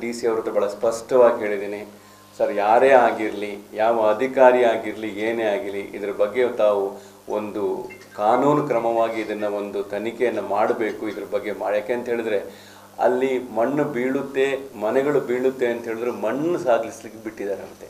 D C ಅವ್ರ ಹತ್ರ ಭಾಳ ಸ್ಪಷ್ಟವಾಗಿ ಹೇಳಿದ್ದೀನಿ ಸರ್ ಯಾರೇ ಆಗಿರಲಿ ಯಾವ ಅಧಿಕಾರಿ ಆಗಿರಲಿ ಏನೇ ಆಗಿರಲಿ ಇದ್ರ ಬಗ್ಗೆ ತಾವು ಒಂದು ಕಾನೂನು ಕ್ರಮವಾಗಿ ಇದನ್ನು ಒಂದು ತನಿಖೆಯನ್ನು ಮಾಡಬೇಕು ಇದ್ರ ಬಗ್ಗೆ ಮಾಡಿ ಯಾಕೆ ಅಂತ ಹೇಳಿದ್ರೆ ಅಲ್ಲಿ ಮಣ್ಣು ಬೀಳುತ್ತೆ ಮನೆಗಳು ಬೀಳುತ್ತೆ ಅಂತ ಹೇಳಿದ್ರೆ ಮಣ್ಣು ಸಾಗಿಸ್ಲಿಕ್ಕೆ ಬಿಟ್ಟಿದ್ದಾರಂತೆ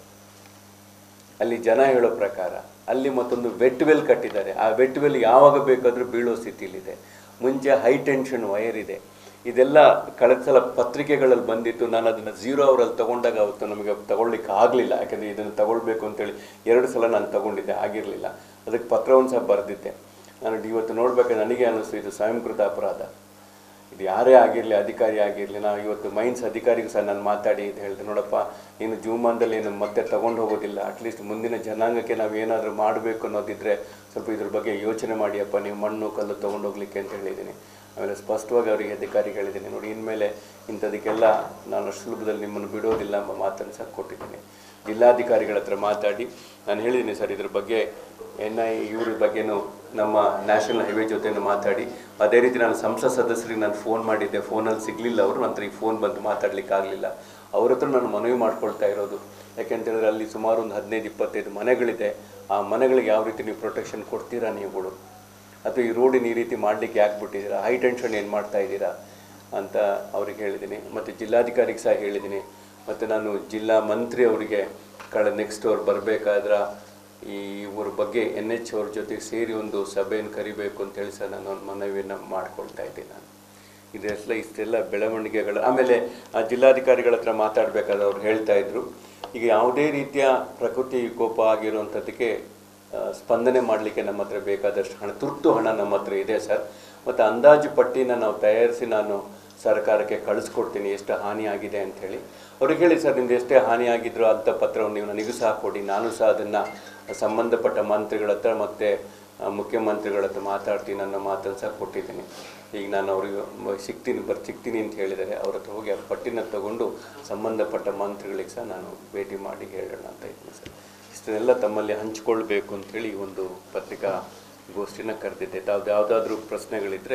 ಅಲ್ಲಿ ಜನ ಹೇಳೋ ಪ್ರಕಾರ ಅಲ್ಲಿ ಮತ್ತೊಂದು ವೆಟ್ ವೆಲ್ ಕಟ್ಟಿದ್ದಾರೆ ಆ ವೆಟ್ ವೆಲ್ ಯಾವಾಗ ಬೇಕಾದರೂ ಬೀಳೋ ಸ್ಥಿತಿಲಿದೆ ಮುಂಚೆ ಹೈ ಟೆನ್ಷನ್ ವೈರ್ ಇದೆ ಇದೆಲ್ಲ ಕಳೆದ ಸಲ ಪತ್ರಿಕೆಗಳಲ್ಲಿ ಬಂದಿತ್ತು ನಾನು ಅದನ್ನು ಝೀರೋ ಅವರಲ್ಲಿ ತಗೊಂಡಾಗ ಅವತ್ತು ನಮಗೆ ತಗೊಳ್ಲಿಕ್ಕೆ ಆಗಲಿಲ್ಲ ಯಾಕಂದರೆ ಇದನ್ನು ತಗೊಳ್ಬೇಕು ಅಂತೇಳಿ ಎರಡು ಸಲ ನಾನು ತಗೊಂಡಿದ್ದೆ ಆಗಿರಲಿಲ್ಲ ಅದಕ್ಕೆ ಪತ್ರವನ್ನು ಸಹ ಬರೆದಿದ್ದೆ ನಾನು ಇವತ್ತು ನೋಡ್ಬೇಕಾದ್ರೆ ನನಗೆ ಅನ್ನಿಸ್ತು ಇದು ಸ್ವಯಂಕೃತ ಅಪರಾಧ ಇದು ಯಾರೇ ಆಗಿರಲಿ ಅಧಿಕಾರಿ ಆಗಿರಲಿ ನಾವು ಇವತ್ತು ಮೈನ್ಸ್ ಅಧಿಕಾರಿಗೂ ಸಹ ನಾನು ಮಾತಾಡಿ ಇದು ಹೇಳಿದೆ ನೋಡಪ್ಪ ನೀನು ಜೀವಮಾನದಲ್ಲಿ ಏನು ಮತ್ತೆ ತಗೊಂಡು ಹೋಗೋದಿಲ್ಲ ಅಟ್ಲೀಸ್ಟ್ ಮುಂದಿನ ಜನಾಂಗಕ್ಕೆ ನಾವು ಏನಾದರೂ ಮಾಡಬೇಕು ಅನ್ನೋದಿದ್ರೆ ಸ್ವಲ್ಪ ಇದ್ರ ಬಗ್ಗೆ ಯೋಚನೆ ಮಾಡಿಯಪ್ಪ ನೀವು ಮಣ್ಣು ಕಲ್ಲು ತೊಗೊಂಡು ಹೋಗ್ಲಿಕ್ಕೆ ಅಂತ ಹೇಳಿದ್ದೀನಿ ಆಮೇಲೆ ಸ್ಪಷ್ಟವಾಗಿ ಅವರಿಗೆ ಅಧಿಕಾರಿಗೆ ಹೇಳಿದ್ದೀನಿ ನೋಡಿ ಇನ್ಮೇಲೆ ಇಂಥದಕ್ಕೆಲ್ಲ ನಾನು ಅಷ್ಟು ಸುಲಭದಲ್ಲಿ ನಿಮ್ಮನ್ನು ಬಿಡೋದಿಲ್ಲ ಎಂಬ ಮಾತನ್ನು ಸಹ ಕೊಟ್ಟಿದ್ದೀನಿ ಜಿಲ್ಲಾಧಿಕಾರಿಗಳ ಹತ್ರ ಮಾತಾಡಿ ನಾನು ಹೇಳಿದ್ದೀನಿ ಸರ್ ಇದ್ರ ಬಗ್ಗೆ ಎನ್ ಐ ಇವ್ರ ಬಗ್ಗೆನೂ ನಮ್ಮ ನ್ಯಾಷನಲ್ ಹೈವೇ ಜೊತೆನೂ ಮಾತಾಡಿ ಅದೇ ರೀತಿ ನಾನು ಸಂಸತ್ ಸದಸ್ಯರಿಗೆ ನಾನು ಫೋನ್ ಮಾಡಿದ್ದೆ ಫೋನಲ್ಲಿ ಸಿಗಲಿಲ್ಲ ಅವರು ನಂತರ ಈ ಫೋನ್ ಬಂದು ಮಾತಾಡ್ಲಿಕ್ಕೆ ಆಗಲಿಲ್ಲ ಅವ್ರ ಹತ್ರ ನಾನು ಮನವಿ ಮಾಡ್ಕೊಳ್ತಾ ಇರೋದು ಯಾಕೆಂತೇಳಿದ್ರೆ ಅಲ್ಲಿ ಸುಮಾರು ಒಂದು ಹದಿನೈದು ಇಪ್ಪತ್ತೈದು ಮನೆಗಳಿದೆ ಆ ಮನೆಗಳಿಗೆ ಯಾವ ರೀತಿ ನೀವು ಪ್ರೊಟೆಕ್ಷನ್ ಕೊಡ್ತೀರಾ ನೀವುಗಳು ಅಥವಾ ಈ ರೋಡಿನ ಈ ರೀತಿ ಮಾಡಲಿಕ್ಕೆ ಯಾಕೆ ಬಿಟ್ಟಿದ್ದೀರಾ ಹೈ ಟೆನ್ಷನ್ ಏನು ಮಾಡ್ತಾ ಇದ್ದೀರಾ ಅಂತ ಅವ್ರಿಗೆ ಹೇಳಿದ್ದೀನಿ ಮತ್ತು ಜಿಲ್ಲಾಧಿಕಾರಿಗೆ ಸಹ ಹೇಳಿದ್ದೀನಿ ಮತ್ತು ನಾನು ಜಿಲ್ಲಾ ಮಂತ್ರಿ ಅವರಿಗೆ ಕಳೆ ನೆಕ್ಸ್ಟ್ ಅವ್ರು ಬರಬೇಕಾದ್ರೆ ಈ ಇವ್ರ ಬಗ್ಗೆ ಎನ್ ಎಚ್ ಅವ್ರ ಜೊತೆಗೆ ಸೇರಿ ಒಂದು ಸಭೆಯನ್ನು ಕರಿಬೇಕು ಅಂತೇಳಿ ಸಹ ನಾನು ಒಂದು ಮನವಿಯನ್ನು ಮಾಡ್ಕೊಳ್ತಾ ಇದ್ದೀನಿ ನಾನು ಇದೆಲ್ಲ ಇಷ್ಟೆಲ್ಲ ಬೆಳವಣಿಗೆಗಳು ಆಮೇಲೆ ಆ ಜಿಲ್ಲಾಧಿಕಾರಿಗಳ ಹತ್ರ ಮಾತಾಡಬೇಕಾದ್ರೆ ಅವ್ರು ಹೇಳ್ತಾ ಇದ್ರು ಈಗ ಯಾವುದೇ ರೀತಿಯ ಪ್ರಕೃತಿ ವಿಕೋಪ ಆಗಿರುವಂಥದ್ದಕ್ಕೆ ಆ, ಸ್ಪಂದನೆ ಮಾಡಲಿಕ್ಕೆ ನಮ್ಮ ಹತ್ರ ಬೇಕಾದಷ್ಟು ಹಣ ತುರ್ತು ಹಣ ನಮ್ಮ ಹತ್ರ ಇದೆ ಸರ್ ಮತ್ತು ಅಂದಾಜು ಪಟ್ಟಿನ ನಾವು ತಯಾರಿಸಿ ನಾನು ಸರ್ಕಾರಕ್ಕೆ ಕಳಿಸ್ಕೊಡ್ತೀನಿ ಎಷ್ಟು ಹಾನಿ ಆಗಿದೆ ಅಂಥೇಳಿ ಅವ್ರಿಗೆ ಹೇಳಿ ಸರ್ ನಿಮ್ದು ಎಷ್ಟೇ ಹಾನಿ ಆಗಿದ್ರು ಅಂಥ ಪತ್ರವನ್ನು ನೀವು ನನಗೂ ಸಹ ಕೊಡಿ ನಾನು ಸಹ ಅದನ್ನು ಸಂಬಂಧಪಟ್ಟ ಮಂತ್ರಿಗಳ ಹತ್ರ ಮತ್ತು ಆ, ಮುಖ್ಯಮಂತ್ರಿಗಳ ಹತ್ರ ಮಾತಾಡ್ತೀನಿ ನನ್ನ ಮಾತನ್ನು ಸಹ ಕೊಟ್ಟಿದ್ದೀನಿ ಈಗ ನಾನು ಅವ್ರಿಗೆ ಮ- ಸಿಗ್ತೀನಿ ಬರ್ ಸಿಗ್ತೀನಿ ಅಂತ ಹೇಳಿದ್ದಾರೆ ಅವ್ರ ಹತ್ರ ಹೋಗಿ ಆ ಪಟ್ಟಿನ ತಗೊಂಡು ಸಂಬಂಧಪಟ್ಟ ಮಂತ್ರಿಗಳಿಗೆ ಸಹ ನಾನು ಭೇಟಿ ಮಾಡಿ ಹೇಳೋಣ ಅಂತ ಇದ್ದೀನಿ ಸರ್ ಇಷ್ಟನ್ನೆಲ್ಲ ತಮ್ಮಲ್ಲಿ ಹಂಚಿಕೊಳ್ಬೇಕು ಅಂತೇಳಿ ಈ ಒಂದು ಪತ್ರಿಕಾ ಗೋಷ್ಠಿನ ಕರೆದಿದ್ದೆ ತಾವ್ದು ಯಾವುದಾದ್ರೂ ಪ್ರಶ್ನೆಗಳಿದ್ದರೆ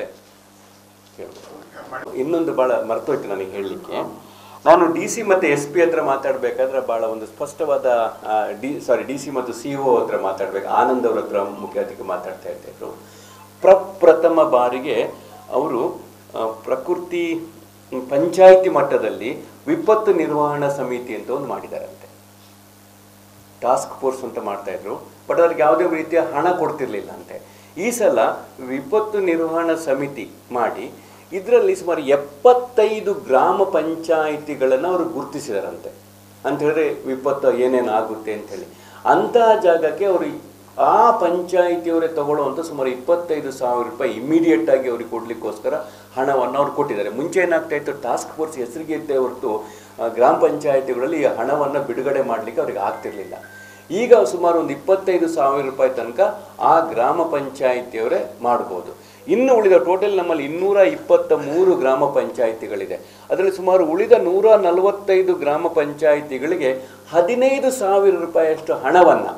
ಕೇಳ್ಬೋದು ಇನ್ನೊಂದು ಭಾಳ ಮರ್ತೋಯ್ತು ನನಗೆ ಹೇಳಲಿಕ್ಕೆ ನಾನು ಡಿ ಸಿ ಮತ್ತು ಎಸ್ ಪಿ ಹತ್ರ ಮಾತಾಡಬೇಕಾದ್ರೆ ಭಾಳ ಒಂದು ಸ್ಪಷ್ಟವಾದ ಡಿ ಸಾರಿ ಡಿ ಸಿ ಮತ್ತು ಸಿ ಒ ಹತ್ರ ಮಾತಾಡಬೇಕು ಆನಂದ್ ಅವ್ರ ಹತ್ರ ಮುಖ್ಯ ಅತಿಥಿ ಮಾತಾಡ್ತಾ ಇರ್ತಿದ್ರು ಪ್ರಪ್ರಥಮ ಬಾರಿಗೆ ಅವರು ಆ, ಪ್ರಕೃತಿ ಪಂಚಾಯಿತಿ ಮಟ್ಟದಲ್ಲಿ ವಿಪತ್ತು ನಿರ್ವಹಣಾ ಸಮಿತಿ ಅಂತ ಒಂದು ಮಾಡಿದಾರಂತೆ ಟಾಸ್ಕ್ ಫೋರ್ಸ್ ಅಂತ ಮಾಡ್ತಾ ಇದ್ರು ಬಟ್ ಅವ್ರಿಗೆ ಯಾವುದೇ ರೀತಿಯ ಹಣ ಕೊಡ್ತಿರ್ಲಿಲ್ಲ ಅಂತೆ ಈ ಸಲ ವಿಪತ್ತು ನಿರ್ವಹಣಾ ಸಮಿತಿ ಮಾಡಿ ಇದರಲ್ಲಿ ಸುಮಾರು ಎಪ್ಪತ್ತೈದು ಗ್ರಾಮ ಪಂಚಾಯಿತಿಗಳನ್ನು ಅವರು ಗುರುತಿಸಿದಾರಂತೆ ಅಂತ ಹೇಳಿದ್ರೆ ವಿಪತ್ತು ಏನೇನು ಆಗುತ್ತೆ ಅಂತೇಳಿ ಅಂತಹ ಜಾಗಕ್ಕೆ ಅವರು ಆ ಪಂಚಾಯಿತಿಯವರೇ ತಗೊಳ್ಳುವಂಥ ಸುಮಾರು ಇಪ್ಪತ್ತೈದು ಸಾವಿರ ರೂಪಾಯಿ ಇಮಿಡಿಯೇಟ್ ಆಗಿ ಅವ್ರಿಗೆ ಕೊಡ್ಲಿಕ್ಕೋಸ್ಕರ ಹಣವನ್ನು ಅವ್ರು ಕೊಟ್ಟಿದ್ದಾರೆ ಮುಂಚೆ ಏನಾಗ್ತಾ ಇತ್ತು ಟಾಸ್ಕ್ ಫೋರ್ಸ್ ಹೆಸರಿಗೆ ಇದ್ದೇ ಹೊರತು ಆ, ಗ್ರಾಮ ಪಂಚಾಯಿತಿಗಳಲ್ಲಿ ಈ ಹಣವನ್ನು ಬಿಡುಗಡೆ ಮಾಡಲಿಕ್ಕೆ ಅವ್ರಿಗೆ ಆಗ್ತಿರ್ಲಿಲ್ಲ ಈಗ ಸುಮಾರು ಒಂದು ಇಪ್ಪತ್ತೈದು ಸಾವಿರ ರೂಪಾಯಿ ತನಕ ಆ ಗ್ರಾಮ ಪಂಚಾಯಿತಿಯವರೇ ಮಾಡ್ಬೋದು ಇನ್ನು ಉಳಿದ ಟೋಟಲ್ ನಮ್ಮಲ್ಲಿ ಇನ್ನೂರ ಇಪ್ಪತ್ತ ಮೂರು ಗ್ರಾಮ ಪಂಚಾಯಿತಿಗಳಿದೆ ಅದರಲ್ಲಿ ಸುಮಾರು ಉಳಿದ ನೂರ ನಲವತ್ತೈದು ಗ್ರಾಮ ಪಂಚಾಯಿತಿಗಳಿಗೆ ಹದಿನೈದು ಸಾವಿರ ರೂಪಾಯಿಯಷ್ಟು ಹಣವನ್ನು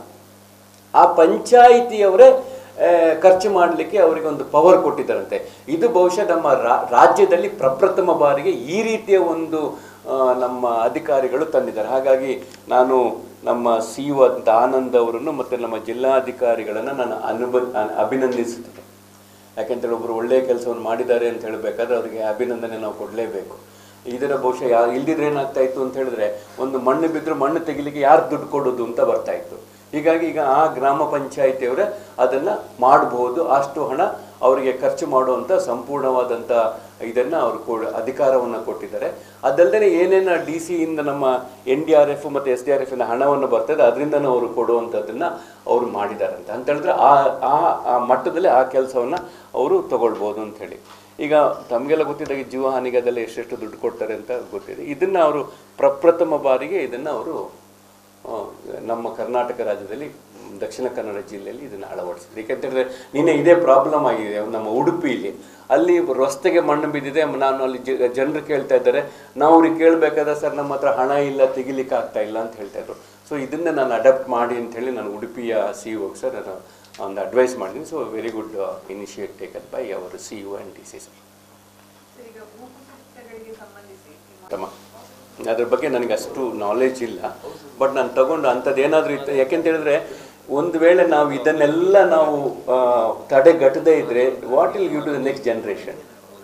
ಆ ಪಂಚಾಯಿತಿಯವರೇ ಆ, ಖರ್ಚು ಮಾಡಲಿಕ್ಕೆ ಅವರಿಗೆ ಒಂದು ಪವರ್ ಕೊಟ್ಟಿದ್ದಾರಂತೆ ಇದು ಬಹುಶಃ ನಮ್ಮ ರಾ- ರಾಜ್ಯದಲ್ಲಿ ಪ್ರಪ್ರಥಮ ಬಾರಿಗೆ ಈ ರೀತಿಯ ಒಂದು ಆ, ನಮ್ಮ ಅಧಿಕಾರಿಗಳು ತಂದಿದ್ದಾರೆ ಹಾಗಾಗಿ ನಾನು ನಮ್ಮ ಸಿ ಒ ಅಂತ ಆನಂದ್ ಅವರನ್ನು ಮತ್ತು ನಮ್ಮ ಜಿಲ್ಲಾಧಿಕಾರಿಗಳನ್ನು ನಾನು ಅನುಬ ಅನ್- ಅಭಿನಂದಿಸುತ್ತೇನೆ ಯಾಕೆಂತೇಳಿ ಒಬ್ಬರು ಒಳ್ಳೆಯ ಕೆಲಸವನ್ನು ಮಾಡಿದ್ದಾರೆ ಅಂತ ಹೇಳಬೇಕಾದ್ರೆ ಅವರಿಗೆ ಅಭಿನಂದನೆ ನಾವು ಕೊಡಲೇಬೇಕು ಇದರ ಬಹುಶಃ ಯಾ ಇಲ್ದಿದ್ರೆ ಏನಾಗ್ತಾ ಇತ್ತು ಅಂತ ಹೇಳಿದ್ರೆ ಒಂದು ಮಣ್ಣು ಬಿದ್ದರೂ ಮಣ್ಣು ತೆಗಿಲಿಕ್ಕೆ ಯಾರು ದುಡ್ಡು ಕೊಡೋದು ಅಂತ ಬರ್ತಾ ಇತ್ತು ಹೀಗಾಗಿ ಈಗ ಆ ಗ್ರಾಮ ಪಂಚಾಯಿತಿಯವರೇ ಅದನ್ನು ಮಾಡಬಹುದು ಅಷ್ಟು ಹಣ ಅವರಿಗೆ ಖರ್ಚು ಮಾಡುವಂಥ ಸಂಪೂರ್ಣವಾದಂಥ ಇದನ್ನು ಅವರು ಕೊಡ ಅಧಿಕಾರವನ್ನು ಕೊಟ್ಟಿದ್ದಾರೆ ಅದಲ್ಲದೆ ಏನೇನು ಡಿ ಸಿಯಿಂದ ನಮ್ಮ ಎನ್ ಡಿ ಆರ್ ಎಫ್ ಮತ್ತು ಎಸ್ ಡಿ ಆರ್ ಎಫಿನ ಹಣವನ್ನು ಬರ್ತದೆ ಅದರಿಂದನೂ ಅವರು ಕೊಡುವಂಥದ್ದನ್ನು ಅವರು ಮಾಡಿದಾರಂತೆ ಅಂತ ಹೇಳಿದ್ರೆ ಆ ಆ ಆ ಮಟ್ಟದಲ್ಲಿ ಆ ಕೆಲಸವನ್ನು ಅವರು ತಗೊಳ್ಬೋದು ಅಂತ ಹೇಳಿ ಈಗ ತಮಗೆಲ್ಲ ಗೊತ್ತಿದ್ದಾಗ ಜೀವ ಹಾನಿಗೆ ಅದೆಲ್ಲ ಎಷ್ಟೆಷ್ಟು ದುಡ್ಡು ಕೊಡ್ತಾರೆ ಅಂತ ಗೊತ್ತಿದೆ ಇದನ್ನು ಅವರು ಪ್ರಪ್ರಥಮ ಬಾರಿಗೆ ಇದನ್ನು ಅವರು ಆ, ನಮ್ಮ ಕರ್ನಾಟಕ ರಾಜ್ಯದಲ್ಲಿ ಮ್, ದಕ್ಷಿಣ ಕನ್ನಡ ಜಿಲ್ಲೆಯಲ್ಲಿ ಇದನ್ನು ಅಳವಡಿಸಿದ್ರು ಏಕೆಂತಂದರೆ ನಿನ್ನೆ ಇದೇ ಪ್ರಾಬ್ಲಮ್ ಆಗಿದೆ ನಮ್ಮ ಉಡುಪಿಯಲ್ಲಿ ಅಲ್ಲಿ ರಸ್ತೆಗೆ ಮಣ್ಣು ಬಿದ್ದಿದೆ ನಾನು ಅಲ್ಲಿ ಜ ಜನರು ಕೇಳ್ತಾ ಇದ್ದಾರೆ ನಾವು ಅವ್ರಿಗೆ ಕೇಳಬೇಕಾದ್ರೆ ಸರ್ ನಮ್ಮ ಹತ್ರ ಹಣ ಇಲ್ಲ ತೆಗಿಲಿಕ್ಕೆ ಆಗ್ತಾ ಇಲ್ಲ ಅಂತ ಹೇಳ್ತಾ ಇದ್ರು ಸೊ ಇದನ್ನೇ ನಾನು ಅಡಾಪ್ಟ್ ಮಾಡಿ ಅಂತ ಹೇಳಿ ನಾನು ಉಡುಪಿಯ ಸಿ ಒ ಸರ್ ನಾನು ಒಂದು ಅಡ್ವೈಸ್ ಮಾಡಿದ್ದೀನಿ so very good initiate taken by our C O and D C sir sir, ಈಗ ಭೂಕುಸಿತಗಳಿಗೆ ಸಂಬಂಧಿಸಿ ನಿಮ್ಮ ತಮ್ಮ ಅದ್ರ ಬಗ್ಗೆ ನನಗೆ ಅಷ್ಟು ನಾಲೆಜ್ ಇಲ್ಲ ಬಟ್ ನಾನು ತಗೊಂಡು ಅಂಥದ್ದು ಏನಾದರೂ ಇತ್ತು ಯಾಕೆಂತ ಹೇಳಿದ್ರೆ ಒಂದು ವೇಳೆ ನಾವು ಇದನ್ನೆಲ್ಲ ನಾವು ಆ, ತಡೆಗಟ್ಟದೇ ಇದ್ರೆ what will you to the next generation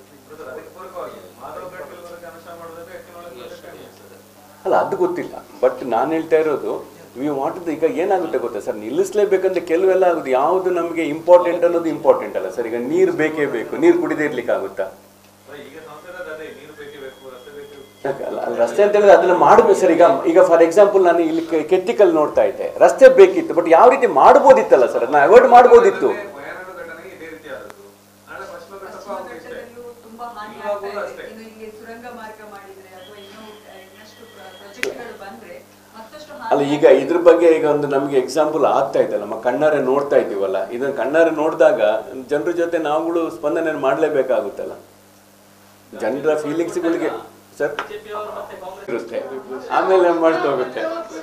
ಅಲ್ಲ ಅದು ಗೊತ್ತಿಲ್ಲ ಬಟ್ ನಾನು ಹೇಳ್ತಾ ಇರೋದು ವಿ ವಾಂಟ್ ಈಗ ಏನಾಗುತ್ತೆ ಗೊತ್ತಾ ಸರ್ ನಿಲ್ಲಿಸ್ಲೇಬೇಕಂದ್ರೆ ಕೆಲವೆಲ್ಲ ಆಗೋದು ಯಾವುದು ನಮಗೆ ಇಂಪಾರ್ಟೆಂಟ್ ಅನ್ನೋದು ಇಂಪಾರ್ಟೆಂಟ್ ಅಲ್ಲ ಸರ್ ಈಗ ನೀರು ಬೇಕೇ ಬೇಕು ನೀರು ಕುಡಿದೇ ಇರ್ಲಿಕ್ಕಾಗುತ್ತಾ ಈಗ ಸಂಸದ ಅದೇ ನೀರು ಬೇಕೇ ಬೇಕು ರಸ್ತೆ ಬೇಕೇ ಬೇಕು ಯಾಕೆ ಅಲ್ಲ ಅಲ್ಲಿ ರಸ್ತೆ ಅಂತ ಹೇಳಿದ್ರೆ ಅದನ್ನ ಮಾಡಬೇಕು ಸರ್ ಈಗ ಈಗ ಫಾರ್ ಎಕ್ಸಾಂಪಲ್ ನಾನು ಇಲ್ಲಿ ಕೆ- ಕೆತ್ತಿಕಲ್ ನೋಡ್ತಾ ಇದ್ದೆ ರಸ್ತೆ ಬೇಕಿತ್ತು ಬಟ್ ಯಾವ ರೀತಿ ಮಾಡ್ಬೋದಿತ್ತಲ್ಲ ಸರ್ ಅದನ್ನ ಅವಾಯ್ಡ್ ಮಾಡ್ಬೋದಿತ್ತು ಭಯಾನಕ ಘಟನೆಗೆ ಇದೇ ರೀತಿ ಆದದ್ದು ನಾಳೆ ಪಶ್ಚಿಮ ಘಟ್ಟ ಪಶ್ಚಿಮ ಘಟ್ಟದಲ್ಲೂ ತುಂಬಾ ಹಾನಿ ಇವಾಗೂ ಆಗ್ತಾ ಅಷ್ಟೇ. ಇದೆ ಇನ್ನು ಇಲ್ಲಿ ಸುರಂಗ ಮಾರ್ಗ ಮಾಡಿದ್ರೆ ಅಥವಾ ಇನ್ನೂ ಇನ್ನಷ್ಟು ಪ್ರಾಜೆಕ್ಟ್ಗಳು ಬಂದ್ರೆ ಮತ್ತಷ್ಟು ಅಲ್ಲ ಹಾನಿ ಈಗ ಇದ್ರ ಬಗ್ಗೆ ಈಗ ಒಂದು ನಮಗೆ ಎಕ್ಸಾಂಪಲ್ ಆಗ್ತಾ ಇದೆ ನಮ್ಮ ಕಣ್ಣಾರೆ ನೋಡ್ತಾ ಇದ್ದೀವಲ್ಲ ಇದನ್ನ ಕಣ್ಣಾರೆ ನೋಡಿದಾಗ ಜನರ ಜೊತೆ ನಾವುಗಳು ಸ್ಪಂದನೆ ಮಾಡಲೇಬೇಕಾಗುತ್ತಲ್ಲ ಜನರ ಫೀಲಿಂಗ್ಸ್ಗಳಿಗೆ ಸರ್ ಇರುತ್ತೆ ಆಮೇಲೆ ಮಾಡ್ತಾ ಹೋಗುತ್ತೆ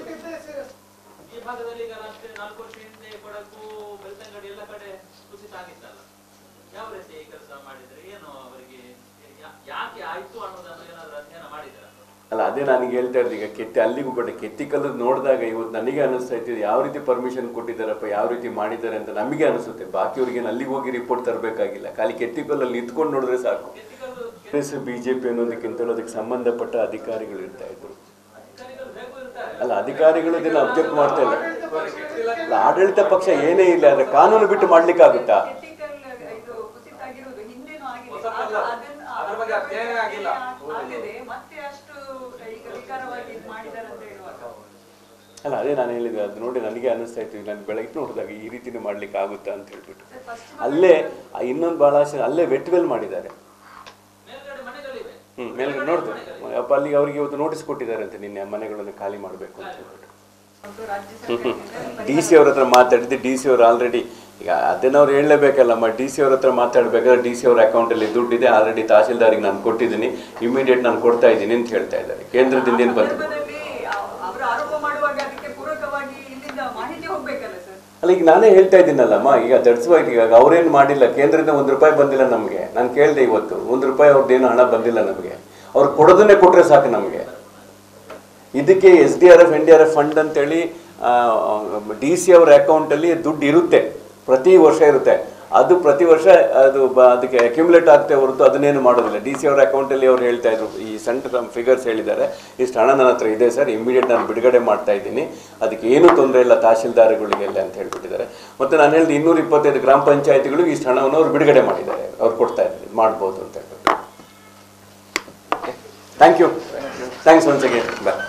ಈ ಭಾಗದಲ್ಲಿ ಈಗ ರಾಷ್ಟ್ರೀಯ ನಾಲ್ಕು ವರ್ಷ ಹಿಂದೆ ಕೊಡಗು ಬೆಳ್ತಂಗಡಿ ಎಲ್ಲ ಕಡೆ ಕುಸಿತ ಆಗಿತ್ತಲ್ಲ ಯಾವ ರೀತಿ ಕೆಲಸ ಮಾಡಿದ್ರೆ ಏನು ಅವರಿಗೆ ಯಾ- ಯಾಕೆ ಆಯ್ತು ಅನ್ನೋದನ್ನು ಏನಾದ್ರು ಅಧ್ಯಯನ ಮಾಡಿದ್ರ ಅಲ್ಲ ಅದೇ ನನಗೆ ಹೇಳ್ತಾ ಇರೋದು ಈಗ ಕೆತ್ತಿ ಅಲ್ಲಿಗೂ ಕೂಡ ಕೆತ್ತಿಕಲ್ಲು ನೋಡಿದಾಗ ಇವತ್ತು ನನಗೆ ಅನಿಸ್ತಾ ಇತ್ತು ಯಾವ ರೀತಿ ಪರ್ಮಿಷನ್ ಕೊಟ್ಟಿದ್ದಾರಪ್ಪ ಯಾವ ರೀತಿ ಮಾಡಿದ್ದಾರೆ ಅಂತ ನಮಗೆ ಅನಿಸುತ್ತೆ ಬಾಕಿಯವ್ರಿಗೆ ಅಲ್ಲಿಗೆ ಹೋಗಿ ರಿಪೋರ್ಟ್ ತರಬೇಕಾಗಿಲ್ಲ ಖಾಲಿ ಕೆತ್ತಿಕಲ್ಲಲ್ಲಿ ನಿಂತ್ಕೊಂಡು ನೋಡಿದ್ರೆ ಸಾಕು ಕಾಂಗ್ರೆಸ್ ಬಿಜೆಪಿ ಅನ್ನೋದಕ್ಕಿಂತಲೂ ಅದಕ್ಕೆ ಸಂಬಂಧಪಟ್ಟ ಅಧಿಕಾರಿಗಳು ಇರ್ತಾ ಇದ್ರು ಅಧಿಕಾರಿಗಳು ಹೇಗೂ ಇರ್ತಾರೆ ಅಲ್ಲ ಅಧಿಕಾರಿಗಳು ಇದನ್ನ ಅಬ್ಜೆಕ್ಟ್ ಮಾಡ್ತಾ ಇಲ್ಲ ಅಲ್ಲ ಆಡಳಿತ ಪಕ್ಷ ಏನೇ ಇಲ್ಲ ಆದ್ರೆ ಕಾನೂನು ಬಿಟ್ಟು ಮಾಡ್ಲಿಕ್ಕಾಗುತ್ತಾ ಕೆಟ್ಟಿಕಲ್ ಇದು ಕುಸಿತ ಆಗಿರೋದು ಹಿಂದೆನೂ ಆಗಿದೆ ಹೊಸತಲ್ಲ. ಆಗ ಅದನ್ನ ಅದ್ರ ಬಗ್ಗೆ ಅಧ್ಯಯನ ಆಗಿಲ್ಲ. ಆಗದೆ ಮತ್ತೆ ಅಷ್ಟು ಈಗ ವಿಕಾರವಾಗಿ ಇದು ಮಾಡಿದ್ದಾರೆ ಅಂತ ಹೇಳುವಾಗ ಅಲ್ಲ ಅದೇ ನಾನು ಹೇಳಿದೆ ಅದು ನೋಡಿ ನನಗೆ ಅನಿಸ್ತಾ ಇತ್ತು ನಾನು ಬೆಳಗ್ಗೆ ನೋಡಿದಾಗ ಈ ರೀತಿನೇ ಮಾಡ್ಲಿಕ್ಕೆ ಆಗುತ್ತಾ ಅಂತ ಹೇಳ್ಬಿಟ್ಟು ಸರ್, ಪಶ್ಚಿಮ ಅಲ್ಲೇ ಆ ಇನ್ನೊಂದು ಬಹಳ ಆಸೆ- ಅಲ್ಲೇ ವೆಟ್ವೆಲ್ ಮಾಡಿದ್ದಾರೆ ಮೇಲ್ಗಡೆ ಮನೆಗಳಿವೆ ಹ್ಮ್ ಮೇಲ್ಗಡೆ ನೋಡಿದೆ ಅಪ್ಪ ಅಲ್ಲಿಗೆ ಅವರಿಗೆ ಇವತ್ತು ನೋಟಿಸ್ ಕೊಟ್ಟಿದ್ದಾರೆ ಅಂತ ನಿನ್ನೆ ಮನೆಗಳನ್ನು ಖಾಲಿ ಮಾಡಬೇಕು ಅಂತ ಹೇಳ್ಬಿಟ್ಟು ಮತ್ತು ರಾಜ್ಯ ಸರ್ಕಾರದಿಂದ ಡಿ ಸಿ ಅವ್ರ ಹತ್ರ ಮಾತಾಡಿದ್ದೆ ಡಿ ಸಿ ಅವ್ರು ಆಲ್ರೆಡಿ ಈಗ ಅದನ್ನ ಅವ್ರು ಹೇಳಲೇಬೇಕಲ್ಲಮ್ಮ ಡಿ ಸಿ ಅವ್ರ ಹತ್ರ ಮಾತಾಡ್ಬೇಕಾದ್ರೆ ಡಿ ಸಿ ಅವ್ರ ಅಕೌಂಟಲ್ಲಿ ದುಡ್ಡಿದೆ ಆಲ್ರೆಡಿ ತಹಸೀಲ್ದಾರಿಗೆ ನಾನು ಕೊಟ್ಟಿದ್ದೀನಿ ಇಮಿಡಿಯೇಟ್ ನಾನು ಕೊಡ್ತಾ ಇದ್ದೀನಿ ಅಂತ ಹೇಳ್ತಾ ಇದ್ದಾರೆ ಕೇಂದ್ರದಿಂದ ಏನು ಬಂತು ಸಂದರ್ಭದಲ್ಲಿ ಅವರು ಆರೋಪ ಮಾಡುವಾಗ ಅದಕ್ಕೆ ಪೂರಕವಾಗಿ ಇಲ್ಲಿಂದ ಮಾಹಿತಿ ಹೋಗ್ಬೇಕಲ್ಲ ಸರ್ ಅಲ್ಲ ಈಗ ನಾನೇ ಹೇಳ್ತಾ ಇದ್ದೀನಲ್ಲಮ್ಮ ಈಗ ದಡ್ಸುವಾಗ ಈಗ ಅವ್ರೇನು ಮಾಡಿಲ್ಲ ಕೇಂದ್ರದಿಂದ ಒಂದು ರೂಪಾಯಿ ಬಂದಿಲ್ಲ ನಮಗೆ ನಾನು ಕೇಳಿದೆ ಇವತ್ತು ಒಂದು ರೂಪಾಯಿ ಅವ್ರದ್ದೇನು ಹಣ ಬಂದಿಲ್ಲ ನಮಗೆ ಅವ್ರು ಕೊಡೋದನ್ನೇ ಕೊಟ್ಟರೆ ಸಾಕು ನಮಗೆ ಇದಕ್ಕೆ S D R F N D R F fund ಅಂತೇಳಿ ಡಿ ಸಿ ಅವರ ಅಕೌಂಟಲ್ಲಿ ದುಡ್ಡು ಇರುತ್ತೆ ಪ್ರತಿ ವರ್ಷ ಇರುತ್ತೆ ಅದು ಪ್ರತಿ ವರ್ಷ ಅದು ಬ ಅದಕ್ಕೆ ಅಕ್ಯುಮುಲೇಟ್ ಆಗ್ತೇ ಹೊರತು ಅದನ್ನೇನು ಮಾಡೋದಿಲ್ಲ ಡಿ ಸಿ ಅವರ ಅಕೌಂಟಲ್ಲಿ ಅವ್ರು ಹೇಳ್ತಾ ಇದ್ರು ಈ ಸಣ್ಣ ಫಿಗರ್ಸ್ ಹೇಳಿದ್ದಾರೆ ಇಷ್ಟು ಹಣ ನನ್ನ ಹತ್ರ ಇದೆ ಸರ್ ಇಮಿಡಿಯೇಟ್ ನಾನು ಬಿಡುಗಡೆ ಮಾಡ್ತಾ ಇದ್ದೀನಿ ಅದಕ್ಕೆ ಏನೂ ತೊಂದರೆ ಇಲ್ಲ ತಹಶೀಲ್ದಾರ್ಗಳಿಗೆಲ್ಲ ಅಂತ ಹೇಳ್ಬಿಟ್ಟಿದ್ದಾರೆ ಮತ್ತು ನಾನು ಹೇಳಿದ ಇನ್ನೂರ ಇಪ್ಪತ್ತೈದು ಗ್ರಾಮ ಪಂಚಾಯತಿಗಳಿಗೆ ಇಷ್ಟು ಹಣವನ್ನು ಅವ್ರು ಬಿಡುಗಡೆ ಮಾಡಿದ್ದಾರೆ ಅವ್ರು ಕೊಡ್ತಾ ಇದ್ದಾರೆ ಮಾಡ್ಬೋದು ಅಂತ ಹೇಳ್ಬಿಟ್ಟು thank you thanks once again bye